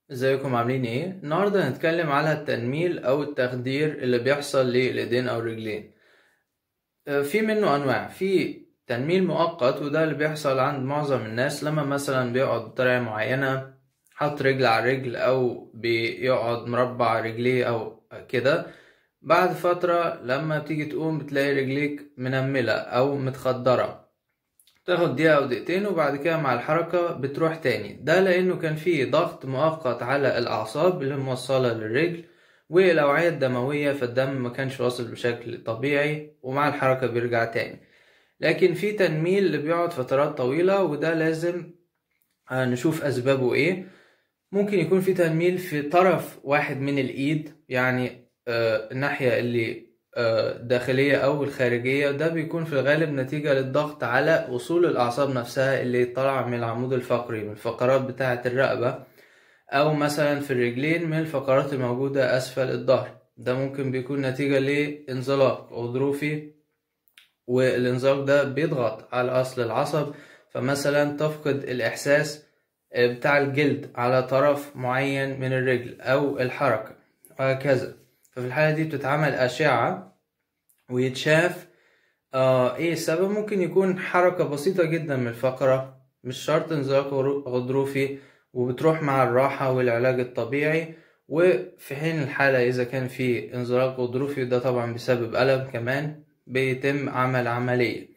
ازيكم عاملين ايه؟ النهاردة هنتكلم على التنميل او التخدير اللي بيحصل للايدين او الرجلين آه، في منه انواع في تنميل مؤقت وده اللي بيحصل عند معظم الناس لما مثلا بيقعد بطريقة معينة حط رجل على رجل او بيقعد مربع رجليه او كده بعد فترة لما بتيجي تقوم بتلاقي رجليك منملة او متخدرة تاخد دقيقة أو دقيقتين وبعد كده مع الحركة بتروح تاني ده لأنه كان فيه ضغط مؤقت على الأعصاب اللي موصلة للرجل والأوعية الدموية فالدم ما كانش واصل بشكل طبيعي ومع الحركة بيرجع تاني لكن في تنميل اللي بيقعد فترات طويلة وده لازم آه، نشوف أسبابه إيه ممكن يكون في تنميل في طرف واحد من الإيد يعني آه، الناحية اللي آه، الداخلية أو الخارجية ده بيكون في الغالب نتيجة للضغط على وصول الأعصاب نفسها اللي طالعة من العمود الفقري من الفقرات بتاعة الرقبة أو مثلا في الرجلين من الفقرات الموجودة أسفل الظهر ده ممكن بيكون نتيجة لانزلاق غضروفي والانزلاق ده بيضغط على أصل العصب فمثلا تفقد الإحساس بتاع الجلد على طرف معين من الرجل أو الحركة وهكذا ففي الحالة دي بتتعمل أشعة ويتشاف آه إيه السبب ممكن يكون حركة بسيطة جدا من الفقرة مش شرط انزلاق غضروفي وبتروح مع الراحة والعلاج الطبيعي وفي حين الحالة إذا كان في انزلاق غضروفي ده طبعا بسبب ألم كمان بيتم عمل عملية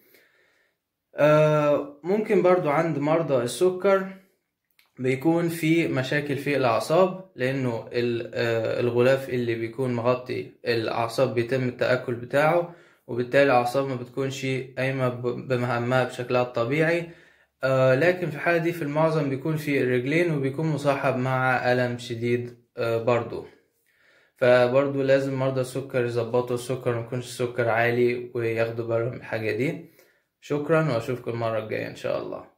آه ممكن برضو عند مرضى السكر بيكون في مشاكل في الأعصاب لأنه الغلاف اللي بيكون مغطي الأعصاب بيتم التآكل بتاعه وبالتالي الأعصاب ما بتكونش قايمة بمهامها بشكلها الطبيعي لكن في الحالة دي في المعظم بيكون في الرجلين وبيكون مصاحب مع ألم شديد برضو فبرضو لازم مرضى السكر يظبطوا السكر ميكونش السكر عالي وياخدوا بالهم من الحاجة دي شكرا وأشوفكم المرة الجاية إن شاء الله